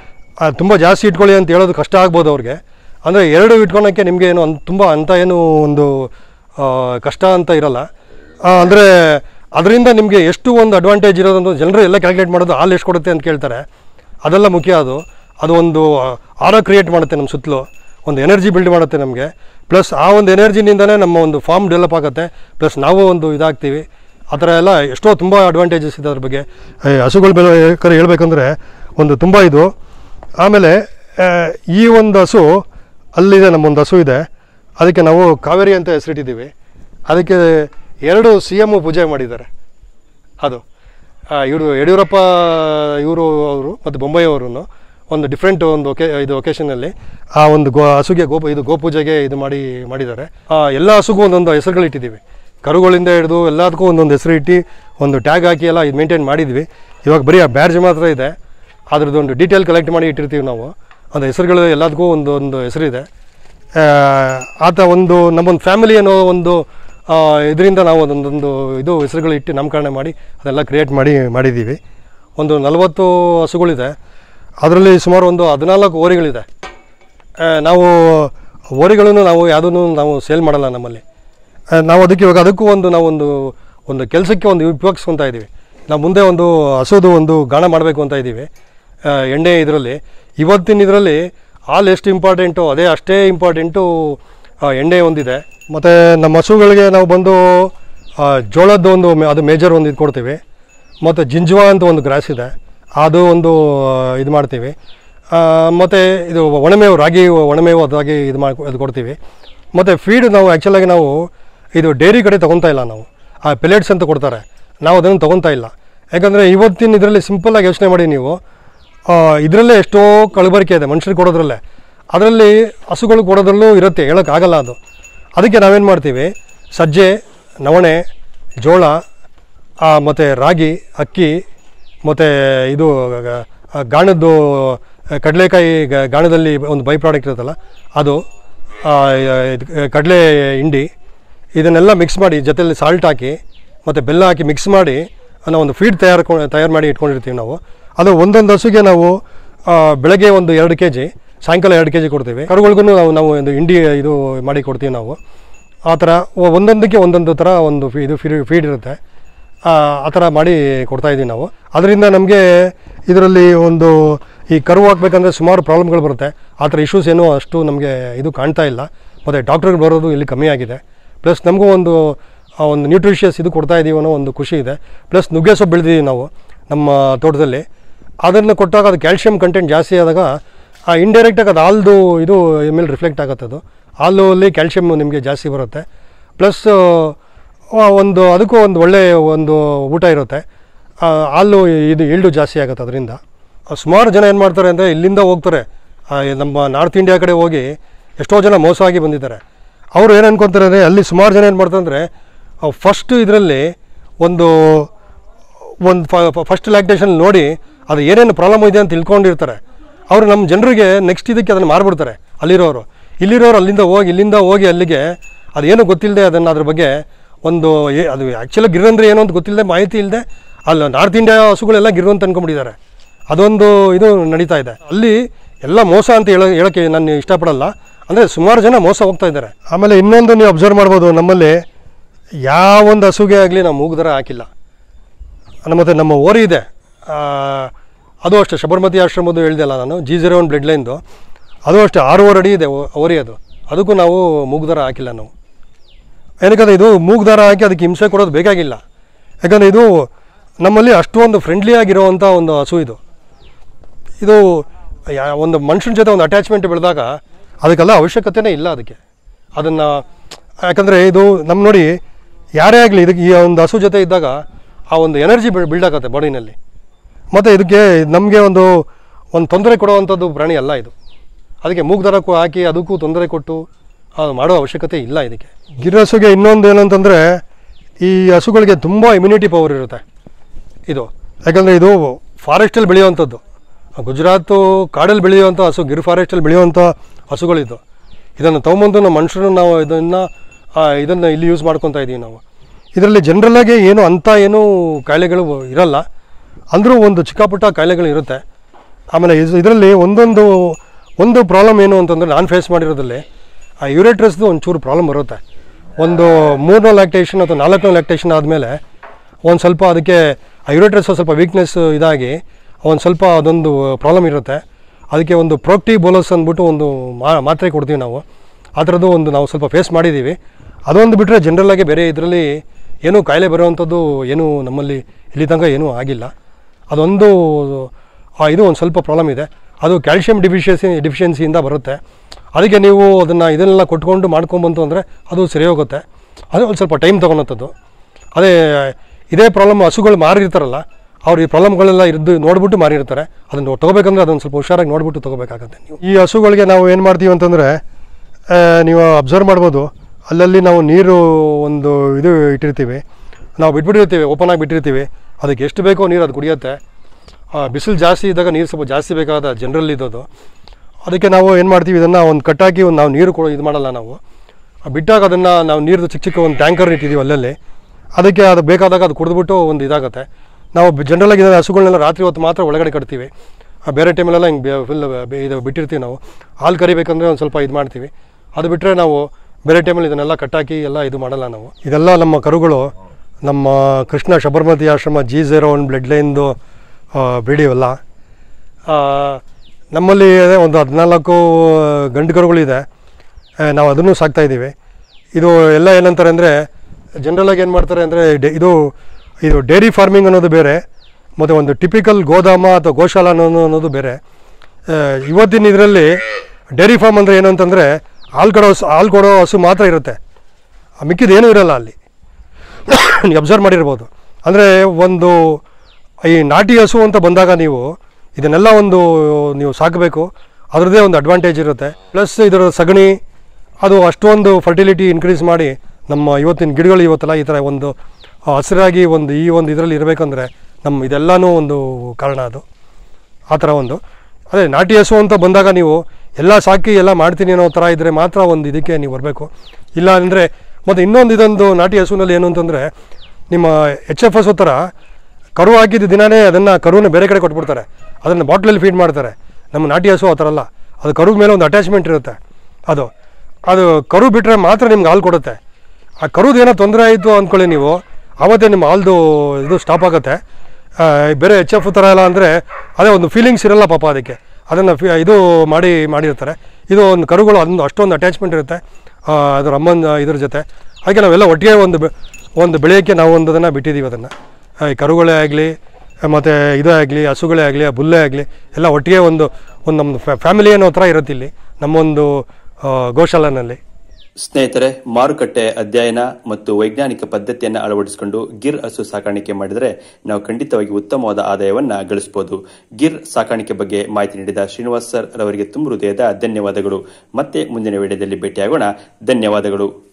ತುಂಬ ಜಾಸ್ತಿ ಇಟ್ಕೊಳ್ಳಿ ಅಂತ ಹೇಳೋದು ಕಷ್ಟ ಆಗ್ಬೋದು ಅವ್ರಿಗೆ ಅಂದರೆ ಎರಡು ಇಟ್ಕೊಳಕ್ಕೆ ನಿಮಗೆ ಏನು ಅನ್ ತುಂಬ ಅಂಥ ಏನು ಒಂದು ಆ, ಕಷ್ಟ ಅಂತ ಇರಲ್ಲ ಅಂದರೆ ಅದರಿಂದ ನಿಮಗೆ ಎಷ್ಟು ಒಂದು ಅಡ್ವಾಂಟೇಜ್ ಇರೋದಂತ ಜನರು ಎಲ್ಲ ಕ್ಯಾಲ್ಕುಲೇಟ್ ಮಾಡೋದು ಹಾಲು ಎಷ್ಟು ಕೊಡುತ್ತೆ ಅಂತ ಕೇಳ್ತಾರೆ ಅದೆಲ್ಲ ಮುಖ್ಯ ಅದು ಅದು ಒಂದು ಆರ ಕ್ರಿಯೇಟ್ ಮಾಡುತ್ತೆ ನಮ್ಮ ಸುತ್ತಲೂ ಒಂದು ಎನರ್ಜಿ ಬಿಲ್ಡ್ ಮಾಡುತ್ತೆ ನಮಗೆ ಪ್ಲಸ್ ಆ ಒಂದು ಎನರ್ಜಿನಿಂದನೇ ನಮ್ಮ ಒಂದು ಫಾರ್ಮ್ ಡೆವಲಪ್ ಆಗುತ್ತೆ ಪ್ಲಸ್ ನಾವು ಒಂದು ಇದಾಗ್ತೀವಿ ಆ ಥರ ಎಲ್ಲ ಎಷ್ಟೋ ತುಂಬ ಅಡ್ವಾಂಟೇಜಸ್ ಇದೆ ಅದ್ರ ಬಗ್ಗೆ ಈ ಹಸುಗಳ ಬೆಲೆ ಕರೆ ಹೇಳ್ಬೇಕಂದ್ರೆ ಒಂದು ತುಂಬ ಇದು ಆಮೇಲೆ ಆ, ಈ ಒಂದು ಹಸು ಅಲ್ಲಿದೆ ನಮ್ಮೊಂದು ಹಸು ಇದೆ ಅದಕ್ಕೆ ನಾವು ಕಾವೇರಿ ಅಂತ ಹೆಸರಿಟ್ಟಿದ್ದೀವಿ ಅದಕ್ಕೆ ಎರಡು ಸಿ ಎಮ್ ಪೂಜೆ ಮಾಡಿದ್ದಾರೆ ಅದು ಇವರು ಯಡಿಯೂರಪ್ಪ ಇವರು ಅವರು ಮತ್ತು ಬೊಂಬೈ ಅವರು ಒಂದು ಡಿಫ್ರೆಂಟ್ ಒಂದು ಒಕೆ ಇದು ಒಕೇಶನಲ್ಲಿ ಆ ಒಂದು ಗೋ ಹಸುಗೆ ಗೋ ಇದು ಗೋಪೂಜೆಗೆ ಇದು ಮಾಡಿ ಮಾಡಿದ್ದಾರೆ ಆ, ಎಲ್ಲ ಹಸುಗೂ ಒಂದೊಂದು ಹೆಸರುಗಳಿಟ್ಟಿದ್ದೀವಿ ಕರುಗಳಿಂದ ಹಿಡಿದು ಎಲ್ಲದಕ್ಕೂ ಒಂದೊಂದು ಹೆಸರು ಇಟ್ಟು ಒಂದು ಟ್ಯಾಗ್ ಹಾಕಿ ಎಲ್ಲ ಇದು ಮೇಂಟೈನ್ ಮಾಡಿದ್ವಿ ಇವಾಗ ಬರೀ ಆ ಬ್ಯಾಡ್ಜ್ ಮಾತ್ರ ಇದೆ ಅದ್ರದ್ದು ಒಂದು ಡೀಟೇಲ್ ಕಲೆಕ್ಟ್ ಮಾಡಿ ಇಟ್ಟಿರ್ತೀವಿ ನಾವು ಒಂದು ಹೆಸರುಗಳು ಎಲ್ಲದಕ್ಕೂ ಒಂದು ಒಂದು ಹೆಸರಿದೆ ಆ, ಆತ ಒಂದು ನಮ್ಮೊಂದು ಫ್ಯಾಮಿಲಿ ಅನ್ನೋ ಒಂದು ಇದರಿಂದ ನಾವು ಒಂದೊಂದೊಂದು ಇದು ಹೆಸರುಗಳು ಇಟ್ಟು ನಾಮಕರಣ ಮಾಡಿ ಅದೆಲ್ಲ ಕ್ರಿಯೇಟ್ ಮಾಡಿ ಮಾಡಿದ್ದೀವಿ ಒಂದು ನಲವತ್ತು ಹಸುಗಳಿದೆ ಅದರಲ್ಲಿ ಸುಮಾರು ಒಂದು ಹದಿನಾಲ್ಕು ಓರಿಗಳಿದೆ ಆ, ನಾವು ಓರಿಗಳನ್ನು ನಾವು ಯಾವುದೂ ನಾವು ಸೇಲ್ ಮಾಡಲ್ಲ ನಮ್ಮಲ್ಲಿ ಆ, ನಾವು ಅದಕ್ಕೆ ಇವಾಗ ಅದಕ್ಕೂ ಒಂದು ನಾವು ಒಂದು ಒಂದು ಕೆಲಸಕ್ಕೆ ಒಂದು ಉಪಯೋಗಿಸ್ಕೊತಾ ಇದ್ದೀವಿ ನಾವು ಮುಂದೆ ಒಂದು ಹಸುದು ಒಂದು ಗಾಣ ಮಾಡಬೇಕು ಅಂತ ಇದ್ದೀವಿ ಆ, ಎಣ್ಣೆ ಇದರಲ್ಲಿ ಇವತ್ತಿನ ಇದರಲ್ಲಿ ಹಾಲು ಎಷ್ಟು ಇಂಪಾರ್ಟೆಂಟು ಅದೇ ಅಷ್ಟೇ ಇಂಪಾರ್ಟೆಂಟು ಆ, ಎಣ್ಣೆ ಒಂದಿದೆ ಮತ್ತು ನಮ್ಮ ಹಸುಗಳಿಗೆ ನಾವು ಬಂದು ಆ, ಜೋಳದ್ದು ಒಂದು ಮೆ- ಅದು ಮೇಜರ್ ಒಂದು ಇದು ಕೊಡ್ತೀವಿ ಮತ್ತು ಜಿಂಜುವಾ ಅಂತ ಒಂದು ಗ್ರಾಸ್ ಇದೆ ಅದು ಒಂದು ಇದು ಮಾಡ್ತೀವಿ ಮತ್ತು ಇದು ಒಣಮೇವು ರಾಗಿ ಒಣಮೇವು ಅದಾಗಿ ಇದು ಮಾಡಿ ಅದು ಕೊಡ್ತೀವಿ ಮತ್ತು ಫೀಡ್ ನಾವು ಆ್ಯಕ್ಚುಲಾಗಿ ನಾವು ಇದು ಡೈರಿ ಕಡೆ ತೊಗೊತಾ ಇಲ್ಲ ನಾವು ಆ ಪೆಲೆಟ್ಸ್ ಅಂತ ಕೊಡ್ತಾರೆ ನಾವು ಅದನ್ನು ತೊಗೊತಾ ಇಲ್ಲ ಯಾಕಂದರೆ ಇವತ್ತಿನ ಇದರಲ್ಲಿ ಸಿಂಪಲ್ಲಾಗಿ ಯೋಚನೆ ಮಾಡಿ ನೀವು ಇದರಲ್ಲೇ ಎಷ್ಟೋ ಕಳಬರಿಕೆ ಇದೆ ಮನುಷ್ಯರಿಗೆ ಕೊಡೋದ್ರಲ್ಲೇ ಅದರಲ್ಲಿ ಹಸುಗಳು ಕೊಡೋದ್ರಲ್ಲೂ ಇರುತ್ತೆ ಹೇಳೋಕ್ಕಾಗಲ್ಲ ಅದು ಅದಕ್ಕೆ ನಾವೇನು ಮಾಡ್ತೀವಿ ಸಜ್ಜೆ ನವಣೆ ಜೋಳ ಮತ್ತು ರಾಗಿ ಅಕ್ಕಿ ಮತ್ತು ಇದು ಗ- ಆ ಗಾಣದ್ದು ಆ, ಕಡಲೆಕಾಯಿ ಗ- ಗಾಣದಲ್ಲಿ ಒಂದು ಬೈ ಪ್ರಾಡಕ್ಟ್ ಇರುತ್ತಲ್ಲ ಅದು ಆ, ಇದು ಕಡಲೆ ಹಿಂಡಿ ಇದನ್ನೆಲ್ಲ ಮಿಕ್ಸ್ ಮಾಡಿ ಜೊತೆಯಲ್ಲಿ ಸಾಲ್ಟ್ ಹಾಕಿ ಮತ್ತು ಬೆಲ್ಲ ಹಾಕಿ ಮಿಕ್ಸ್ ಮಾಡಿ ನಾವು ಒಂದು ಫೀಡ್ ತಯಾರು ತಯಾರು ಮಾಡಿ ಇಟ್ಕೊಂಡಿರ್ತೀವಿ ನಾವು ಅದು ಒಂದೊಂದು ಹಸುಗೆ ನಾವು ಆ, ಬೆಳಗ್ಗೆ ಒಂದು ಎರಡು ಕೆ ಜಿ ಸಾಯಂಕಾಲ ಎರಡು ಕೆ ಜಿ ಕೊಡ್ತೀವಿ ಕರುಗಳಿಗೂ ನಾವು ನಾವು ಒಂದು ಹಿಂಡಿ ಇದು ಮಾಡಿ ಕೊಡ್ತೀವಿ ನಾವು ಆ ಥರ ಒ- ಒಂದೊಂದಕ್ಕೆ ಒಂದೊಂದು ಥರ ಒಂದು ಫೀ ಇದು ಫೀಡ್ ಫೀಡ್ ಇರುತ್ತೆ ಆ ಆ ಥರ ಮಾಡಿ ಕೊಡ್ತಾ ಇದ್ದೀವಿ ನಾವು ಅದರಿಂದ ನಮಗೆ ಇದರಲ್ಲಿ ಒಂದು ಈ ಕರು ಹಾಕ್ಬೇಕಂದ್ರೆ ಸುಮಾರು ಪ್ರಾಬ್ಲಮ್ಗಳು ಬರುತ್ತೆ ಆ ಥರ ಇಶ್ಯೂಸ್ ಏನೂ ಅಷ್ಟು ನಮಗೆ ಇದು ಕಾಣ್ತಾ ಇಲ್ಲ ಮತ್ತು ಡಾಕ್ಟ್ರಿಗೆ ಬರೋದು ಇಲ್ಲಿ ಕಮ್ಮಿ ಆಗಿದೆ ಪ್ಲಸ್ ನಮಗೂ ಒಂದು ಆ ಒಂದು ನ್ಯೂಟ್ರಿಷಿಯಸ್ ಇದು ಕೊಡ್ತಾ ಇದ್ದೀವಿ ಅನ್ನೋ ಒಂದು ಖುಷಿ ಇದೆ ಪ್ಲಸ್ ನುಗ್ಗೆ ಸೊಪ್ಪು ಬೆಳೆದಿದ್ದೀವಿ ನಾವು ನಮ್ಮ ತೋಟದಲ್ಲಿ ಅದನ್ನು ಕೊಟ್ಟಾಗ ಅದು ಕ್ಯಾಲ್ಶಿಯಂ ಕಂಟೆಂಟ್ ಜಾಸ್ತಿ ಆದಾಗ ಆ ಇಂಡೈರೆಕ್ಟಾಗಿ ಅದು ಹಾಲ್ದು ಇದು ಮೇಲೆ ರಿಫ್ಲೆಕ್ಟ್ ಆಗುತ್ತೆ ಅದು ಹಾಲು ಅಲ್ಲಿ ಕ್ಯಾಲ್ಶಿಯಮ್ ನಿಮಗೆ ಜಾಸ್ತಿ ಬರುತ್ತೆ ಪ್ಲಸ್ ಒಂದು ಅದಕ್ಕೂ ಒಂದು ಒಳ್ಳೆಯ ಒಂದು ಊಟ ಇರುತ್ತೆ ಆ, ಹಾಲು ಇದು ಈಲ್ಡು ಜಾಸ್ತಿ ಆಗುತ್ತೆ ಅದರಿಂದ ಸುಮಾರು ಜನ ಏನು ಮಾಡ್ತಾರೆ ಅಂದರೆ ಇಲ್ಲಿಂದ ಹೋಗ್ತಾರೆ ಆ, ನಮ್ಮ ನಾರ್ತ್ ಇಂಡಿಯಾ ಕಡೆ ಹೋಗಿ ಎಷ್ಟೋ ಜನ ಮೋಸ ಆಗಿ ಬಂದಿದ್ದಾರೆ ಅವರು ಏನು ಅನ್ಕೊತಾರೆ ಅಂದರೆ ಅಲ್ಲಿ ಸುಮಾರು ಜನ ಏನು ಮಾಡ್ತಾರೆ ಅಂದರೆ ಫಸ್ಟ್ ಇದರಲ್ಲಿ ಒಂದು ಒಂದು ಫಸ್ಟ್ ಲ್ಯಾಕ್ಟೇಷನ್ ನೋಡಿ ಅದು ಏನೇನು ಪ್ರಾಬ್ಲಮ್ ಇದೆ ಅಂತ ತಿಳ್ಕೊಂಡಿರ್ತಾರೆ ಅವರು ನಮ್ಮ ಜನರಿಗೆ ನೆಕ್ಸ್ಟ್ ಇದಕ್ಕೆ ಅದನ್ನು ಮಾರ್ಬಿಡ್ತಾರೆ ಅಲ್ಲಿರೋರು ಇಲ್ಲಿರೋರು ಅಲ್ಲಿಂದ ಹೋಗಿ ಇಲ್ಲಿಂದ ಹೋಗಿ ಅಲ್ಲಿಗೆ ಅದೇನು ಗೊತ್ತಿಲ್ಲದೆ ಅದನ್ನು ಅದ್ರ ಬಗ್ಗೆ ಒಂದು ಏ- ಅದು ಆ್ಯಕ್ಚುಲಿ ಗಿರ್ ಅಂದರೆ ಏನು ಅಂತ ಗೊತ್ತಿಲ್ಲದೆ ಮಾಹಿತಿ ಇಲ್ಲದೆ ಅಲ್ಲ ನಾರ್ತ್ ಇಂಡಿಯಾ ಹಸುಗಳೆಲ್ಲ ಗಿರ್ ಅಂತ ಅನ್ಕೊಂಡ್ಬಿಟ್ಟಿದ್ದಾರೆ ಅದೊಂದು ಇದು ನಡೀತಾ ಇದೆ ಅಲ್ಲಿ ಎಲ್ಲ ಮೋಸ ಅಂತ ಹೇಳ ಹೇಳೋಕ್ಕೆ ನಾನು ಇಷ್ಟಪಡಲ್ಲ ಅಂದರೆ ಸುಮಾರು ಜನ ಮೋಸ ಹೋಗ್ತಾ ಇದ್ದಾರೆ ಆಮೇಲೆ ಇನ್ನೊಂದು ನೀವು ಅಬ್ಸರ್ವ್ ಮಾಡ್ಬೋದು ನಮ್ಮಲ್ಲಿ ಯಾವೊಂದು ಹಸುಗೆ ಆಗಲಿ ನಾವು ಮೂಗುದರ ಹಾಕಿಲ್ಲ ಮತ್ತು ನಮ್ಮ ಓರಿ ಇದೆ ಆ, ಅದು ಅಷ್ಟೇ ಶಬರ್ಮತಿ ಆಶ್ರಮದ್ದು ಹೇಳ್ದಲ್ಲ ನಾನು ಜಿ ಜೀರೋ ಒನ್ ಬ್ಲಡ್ ಲೈನ್ದು ಅದು ಅಷ್ಟೇ ಆರೂವರೆ ಅಡಿ ಇದೆ ಓ- ಓರಿ ಅದು ಅದಕ್ಕೂ ನಾವು ಮೂಗುದಾರ ಹಾಕಿಲ್ಲ ನಾವು ಏನಕ್ಕಂದ್ರೆ ಇದು ಮೂಗುದಾರ ಹಾಕಿ ಅದಕ್ಕೆ ಹಿಂಸೆ ಕೊಡೋದು ಬೇಕಾಗಿಲ್ಲ ಯಾಕಂದರೆ ಇದು ನಮ್ಮಲ್ಲಿ ಅಷ್ಟೊಂದು ಫ್ರೆಂಡ್ಲಿ ಆಗಿರುವಂಥ ಒಂದು ಹಸು ಇದು ಇದು ಯಾ- ಒಂದು ಮನುಷ್ಯನ ಜೊತೆ ಒಂದು ಅಟ್ಯಾಚ್ಮೆಂಟ್ ಬೆಳೆದಾಗ ಅದಕ್ಕೆಲ್ಲ ಅವಶ್ಯಕತೆನೇ ಇಲ್ಲ ಅದಕ್ಕೆ ಅದನ್ನು ಯಾಕಂದರೆ ಇದು ನಮ್ಮ ನೋಡಿ ಯಾರೇ ಆಗಲಿ ಇದಕ್ಕೆ ಈ ಒಂದು ಹಸು ಜೊತೆ ಇದ್ದಾಗ ಆ ಒಂದು ಎನರ್ಜಿ ಬಿಲ್ಡ್ ಆಗುತ್ತೆ ಬಾಡಿನಲ್ಲಿ ಮತ್ತು ಇದಕ್ಕೆ ನಮಗೆ ಒಂದು ಒಂದು ತೊಂದರೆ ಕೊಡುವಂಥದ್ದು ಪ್ರಾಣಿ ಅಲ್ಲ ಇದು ಅದಕ್ಕೆ ಮೂಗ್ದಾರಕ್ಕೂ ಹಾಕಿ ಅದಕ್ಕೂ ತೊಂದರೆ ಕೊಟ್ಟು ಅದು ಮಾಡೋ ಅವಶ್ಯಕತೆ ಇಲ್ಲ ಇದಕ್ಕೆ ಗಿರ್ ಹಸುಗೆ ಇನ್ನೊಂದು ಏನಂತಂದರೆ ಈ ಹಸುಗಳಿಗೆ ತುಂಬ ಇಮ್ಯುನಿಟಿ ಪವರ್ ಇರುತ್ತೆ ಇದು ಯಾಕಂದರೆ ಇದು ಫಾರೆಸ್ಟಲ್ಲಿ ಬೆಳೆಯುವಂಥದ್ದು ಗುಜರಾತು ಕಾಡಲ್ಲಿ ಬೆಳೆಯುವಂಥ ಹಸು ಗಿರ್ ಫಾರೆಸ್ಟಲ್ಲಿ ಬೆಳೆಯುವಂಥ ಹಸುಗಳಿದ್ದು ಇದನ್ನು ತೊಗೊಂಬಂದು ನಮ್ಮ ಮನುಷ್ಯರು ನಾವು ಇದನ್ನು ಇದನ್ನು ಇಲ್ಲಿ ಯೂಸ್ ಮಾಡ್ಕೊತಾ ಇದ್ದೀವಿ ನಾವು ಇದರಲ್ಲಿ ಜನರಲ್ಲಾಗಿ ಏನು ಅಂಥ ಏನೂ ಕಾಯಿಲೆಗಳು ಇರಲ್ಲ ಅಂದರೂ ಒಂದು ಚಿಕ್ಕ ಪುಟ್ಟ ಕಾಯಿಲೆಗಳು ಇರುತ್ತೆ ಆಮೇಲೆ ಇದರಲ್ಲಿ ಒಂದೊಂದು ಒಂದು ಪ್ರಾಬ್ಲಮ್ ಏನು ಅಂತಂದರೆ ನಾನು ಫೇಸ್ ಮಾಡಿರೋದ್ರಲ್ಲಿ ಆ ಯೂರೇಟ್ರಸ್ದು ಒಂಚೂರು ಪ್ರಾಬ್ಲಮ್ ಬರುತ್ತೆ ಒಂದು ಮೂರನೇ ಲ್ಯಾಕ್ಟೇಷನ್ ಅಥವಾ ನಾಲ್ಕನೇ ಲ್ಯಾಕ್ಟೇಷನ್ ಆದಮೇಲೆ ಒಂದು ಸ್ವಲ್ಪ ಅದಕ್ಕೆ ಆ ಯೂರೇಟ್ರಸ್ ಸ್ವಲ್ಪ ವೀಕ್ನೆಸ್ ಇದಾಗಿ ಒಂದು ಸ್ವಲ್ಪ ಅದೊಂದು ಪ್ರಾಬ್ಲಮ್ ಇರುತ್ತೆ ಅದಕ್ಕೆ ಒಂದು ಪ್ರೋಕ್ಟಿ ಬೋಲಸ್ ಅಂದ್ಬಿಟ್ಟು ಒಂದು ಮಾ ಮಾತ್ರೆ ಕೊಡ್ತೀವಿ ನಾವು ಆ ಥರದ್ದು ಒಂದು ನಾವು ಸ್ವಲ್ಪ ಫೇಸ್ ಮಾಡಿದ್ದೀವಿ ಅದೊಂದು ಬಿಟ್ಟರೆ ಜನರಲ್ಲಾಗಿ ಬೇರೆ ಇದರಲ್ಲಿ ಏನೂ ಕಾಯಿಲೆ ಬರುವಂಥದ್ದು ಏನೂ ನಮ್ಮಲ್ಲಿ ಇಲ್ಲಿ ತನಕ ಏನೂ ಆಗಿಲ್ಲ ಅದೊಂದು ಆ, ಇದು ಒಂದು ಸ್ವಲ್ಪ ಪ್ರಾಬ್ಲಮ್ ಇದೆ ಅದು ಕ್ಯಾಲ್ಶಿಯಂ ಡಿಫಿಷಿಯನ್ಸಿ ಡಿಫಿಷಿಯನ್ಸಿಯಿಂದ ಬರುತ್ತೆ ಅದಕ್ಕೆ ನೀವು ಅದನ್ನು ಇದನ್ನೆಲ್ಲ ಕೊಟ್ಕೊಂಡು ಮಾಡ್ಕೊಂಬಂತು ಅಂದರೆ ಅದು ಸರಿ ಹೋಗುತ್ತೆ ಅದು ಒಂದು ಸ್ವಲ್ಪ ಟೈಮ್ ತೊಗೊಳತ್ತದ್ದು ಅದೇ ಇದೇ ಪ್ರಾಬ್ಲಮ್ ಹಸುಗಳು ಮಾರಿರ್ತಾರಲ್ಲ ಅವ್ರು ಈ ಪ್ರಾಬ್ಲಮ್ಗಳೆಲ್ಲ ಇದ್ದು ನೋಡ್ಬಿಟ್ಟು ಮಾರಿರ್ತಾರೆ ಅದನ್ನು ತೊಗೋಬೇಕಂದ್ರೆ ಅದನ್ನು ಸ್ವಲ್ಪ ಹುಷಾರಾಗಿ ನೋಡ್ಬಿಟ್ಟು ತೊಗೋಬೇಕಾಗತ್ತೆ ನೀವು ಈ ಹಸುಗಳಿಗೆ ನಾವು ಏನು ಮಾಡ್ತೀವಿ ಅಂತಂದರೆ ನೀವು ಅಬ್ಸರ್ವ್ ಮಾಡ್ಬೋದು ಅಲ್ಲಲ್ಲಿ ನಾವು ನೀರು ಒಂದು ಇದು ಇಟ್ಟಿರ್ತೀವಿ ನಾವು ಬಿಟ್ಬಿಟ್ಟಿರ್ತೀವಿ ಓಪನ್ ಆಗಿ ಬಿಟ್ಟಿರ್ತೀವಿ ಅದಕ್ಕೆ ಎಷ್ಟು ಬೇಕೋ ನೀರು ಅದು ಕುಡಿಯುತ್ತೆ ಬಿಸಿಲು ಜಾಸ್ತಿ ಇದ್ದಾಗ ನೀರು ಸ್ವಲ್ಪ ಜಾಸ್ತಿ ಬೇಕಾದ ಜನರಲ್ ಇದ್ದದು ಅದಕ್ಕೆ ನಾವು ಏನು ಮಾಡ್ತೀವಿ ಇದನ್ನು ಒಂದು ಕಟ್ಟಾಕಿ ಒಂದು ನಾವು ನೀರು ಕೊಡೋ ಇದು ಮಾಡಲ್ಲ ನಾವು ಆ ಬಿಟ್ಟಾಗ ಅದನ್ನು ನಾವು ನೀರು ಚಿಕ್ಕ ಚಿಕ್ಕ ಒಂದು ಟ್ಯಾಂಕರ್ ಇಟ್ಟಿದ್ದೀವಿ ಅಲ್ಲಲ್ಲಿ ಅದಕ್ಕೆ ಅದು ಬೇಕಾದಾಗ ಅದು ಕುಡಿದ್ಬಿಟ್ಟು ಒಂದು ಇದಾಗುತ್ತೆ ನಾವು ಜನರಲಾಗಿ ಇದನ್ನು ಹಸುಗಳನ್ನೆಲ್ಲ ರಾತ್ರಿ ಹೊತ್ತು ಮಾತ್ರ ಒಳಗಡೆ ಕಟ್ತೀವಿ ಆ ಬೇರೆ ಟೈಮಲ್ಲೆಲ್ಲ ಹಿಂಗೆ ಫುಲ್ ಇದು ಬಿಟ್ಟಿರ್ತೀವಿ ನಾವು ಹಾಲು ಕರಿಬೇಕಂದ್ರೆ ಒಂದು ಸ್ವಲ್ಪ ಇದು ಮಾಡ್ತೀವಿ ಅದು ಬಿಟ್ಟರೆ ನಾವು ಬೇರೆ ಟೈಮಲ್ಲಿ ಇದನ್ನೆಲ್ಲ ಕಟ್ಟಾಕಿ ಎಲ್ಲ ಇದು ಮಾಡಲ್ಲ ನಾವು ಇದೆಲ್ಲ ನಮ್ಮ ಕರುಗಳು ನಮ್ಮ Krishna Sabarmati Ashram G zero one blood ಲೈನ್ದು ಬಿಡಿವಲ್ಲ ನಮ್ಮಲ್ಲಿ ಅದೇ ಒಂದು ಹದಿನಾಲ್ಕು ಗಂಡು ಕರುಗಳಿದೆ ಆ, ನಾವು ಅದನ್ನು ಸಾಕ್ತಾ ಇದ್ದೀವಿ ಇದು ಎಲ್ಲ ಏನಂತಾರೆ ಅಂದರೆ ಜನರಲಾಗಿ ಏನು ಮಾಡ್ತಾರೆ ಅಂದರೆ ಇದು ಇದು ಡೈರಿ ಫಾರ್ಮಿಂಗ್ ಅನ್ನೋದು ಬೇರೆ ಮತ್ತು ಒಂದು ಟಿಪಿಕಲ್ ಗೋದಾಮ ಅಥವಾ ಗೋಶಾಲ ಅನ್ನೋದು ಅನ್ನೋದು ಬೇರೆ ಆ, ಇವತ್ತಿನ ಇದರಲ್ಲಿ ಡೈರಿ ಫಾರ್ಮ್ ಅಂದರೆ ಏನು ಅಂತಂದರೆ ಹಾಲು ಕೊಡೋ ಹಸು ಹಾಲು ಕೊಡೋ ಹಸು ಮಾತ್ರ ಇರುತ್ತೆ ಆ ಮಿಕ್ಕಿದ ಏನೂ ಇರಲ್ಲ ಅಲ್ಲಿ ನೀವು ಅಬ್ಸರ್ವ್ ಮಾಡಿರ್ಬೋದು ಅಂದರೆ ಒಂದು ಈ ನಾಟಿ ಹಸು ಅಂತ ಬಂದಾಗ ನೀವು ಇದನ್ನೆಲ್ಲ ಒಂದು ನೀವು ಸಾಕಬೇಕು ಅದರದ್ದೇ ಒಂದು ಅಡ್ವಾಂಟೇಜ್ ಇರುತ್ತೆ ಪ್ಲಸ್ ಇದರ ಸಗಣಿ ಅದು ಅಷ್ಟೊಂದು ಫರ್ಟಿಲಿಟಿ ಇನ್ಕ್ರೀಸ್ ಮಾಡಿ ನಮ್ಮ ಇವತ್ತಿನ ಗಿಡಗಳು ಇವತ್ತೆಲ್ಲ ಈ ಥರ ಒಂದು ಆ, ಹಸಿರಾಗಿ ಒಂದು ಈ ಒಂದು ಇದರಲ್ಲಿ ಇರಬೇಕಂದ್ರೆ ನಮ್ಮ ಇದೆಲ್ಲನೂ ಒಂದು ಕಾರಣ ಅದು ಆ ಥರ ಒಂದು ಅದೇ ನಾಟಿ ಹಸು ಅಂತ ಬಂದಾಗ ನೀವು ಎಲ್ಲ ಸಾಕಿ ಎಲ್ಲ ಮಾಡ್ತೀನಿ ಅನ್ನೋ ಥರ ಇದ್ದರೆ ಮಾತ್ರ ಒಂದು ಇದಕ್ಕೆ ನೀವು ಬರಬೇಕು ಇಲ್ಲ ಅಂದರೆ ಮತ್ತು ಇನ್ನೊಂದು ಇದೊಂದು ನಾಟಿ ಹಸುವಿನಲ್ಲಿ ಏನು ಅಂತಂದರೆ ನಿಮ್ಮ ಎಚ್ ಎಫ್ ಹಸು ಥರ ಕರು ಹಾಕಿದ ದಿನವೇ ಅದನ್ನು ಕರುವನ್ನ ಬೇರೆ ಕಡೆ ಕೊಟ್ಬಿಡ್ತಾರೆ ಅದನ್ನು ಬಾಟ್ಲಲ್ಲಿ ಫೀಡ್ ಮಾಡ್ತಾರೆ ನಮ್ಮ ನಾಟಿ ಹಸು ಆ ಥರ ಅಲ್ಲ ಅದು ಕರು ಮೇಲೆ ಒಂದು ಅಟ್ಯಾಚ್ಮೆಂಟ್ ಇರುತ್ತೆ ಅದು ಅದು ಕರು ಬಿಟ್ಟರೆ ಮಾತ್ರ ನಿಮ್ಗೆ ಹಾಲು ಕೊಡುತ್ತೆ ಆ ಕರುದು ಏನೋ ತೊಂದರೆ ಆಯಿತು ಅಂದ್ಕೊಳ್ಳಿ ನೀವು ಆವತ್ತೇ ನಿಮ್ಮ ಹಾಲ್ದು ಇದು ಸ್ಟಾಪ್ ಆಗುತ್ತೆ ಆ, ಬೇರೆ ಎಚ್ ಎಫ್ ಥರ ಎಲ್ಲ ಅಂದರೆ ಅದೇ ಒಂದು ಫೀಲಿಂಗ್ಸ್ ಇರಲ್ಲ ಪಾಪ ಅದಕ್ಕೆ ಅದನ್ನು ಫಿ ಇದು ಮಾಡಿ ಮಾಡಿರ್ತಾರೆ ಇದು ಒಂದು ಕರುಗಳು ಒಂದು ಅಷ್ಟೊಂದು ಅಟ್ಯಾಚ್ಮೆಂಟ್ ಇರುತ್ತೆ ಆ, ಅದ್ರ ಅಮ್ಮನ ಇದ್ರ ಜೊತೆ ಹಾಗೆ ನಾವೆಲ್ಲ ಒಟ್ಟಿಗೆ ಒಂದು ಬೆ- ಒಂದು ಬೆಳೆಯೋಕ್ಕೆ ನಾವು ಒಂದು ಅದನ್ನು ಬಿಟ್ಟಿದ್ದೀವಿ ಅದನ್ನು ಈ ಕರುಗಳೇ ಆಗಲಿ ಮತ್ತು ಇದೇ ಆಗಲಿ ಹಸುಗಳೇ ಆಗಲಿ ಬುಲ್ಲೆ ಆಗಲಿ ಎಲ್ಲ ಒಟ್ಟಿಗೆ ಒಂದು ಒಂದು ನಮ್ಮದು ಫ್ಯಾಮಿಲಿ ಅನ್ನೋ ಥರ ಇರುತ್ತೆ ಇಲ್ಲಿ ನಮ್ಮೊಂದು ಆ, ಗೋಶಾಲೆನಲ್ಲಿ ಸ್ನೇಹಿತರೆ ಮಾರುಕಟ್ಟೆ ಅಧ್ಯಯನ ಮತ್ತು ವೈಜ್ಞಾನಿಕ ಪದ್ಧತಿಯನ್ನು ಅಳವಡಿಸಿಕೊಂಡು ಗಿರ್ ಹಸು ಸಾಕಾಣಿಕೆ ಮಾಡಿದರೆ ನಾವು ಖಂಡಿತವಾಗಿ ಉತ್ತಮವಾದ ಆದಾಯವನ್ನ ಗಳಿಸಬಹುದು ಗಿರ್ ಸಾಕಾಣಿಕೆ ಬಗ್ಗೆ ಮಾಹಿತಿ ನೀಡಿದ ಶ್ರೀನಿವಾಸ್ ಸರ್ ರವರಿಗೆ ತುಂಬ ಹೃದಯದ ಧನ್ಯವಾದಗಳು ಮತ್ತೆ ಮುಂದಿನ ವಿಡಿಯೋದಲ್ಲಿ ಭೇಟಿಯಾಗೋಣ ಧನ್ಯವಾದಗಳು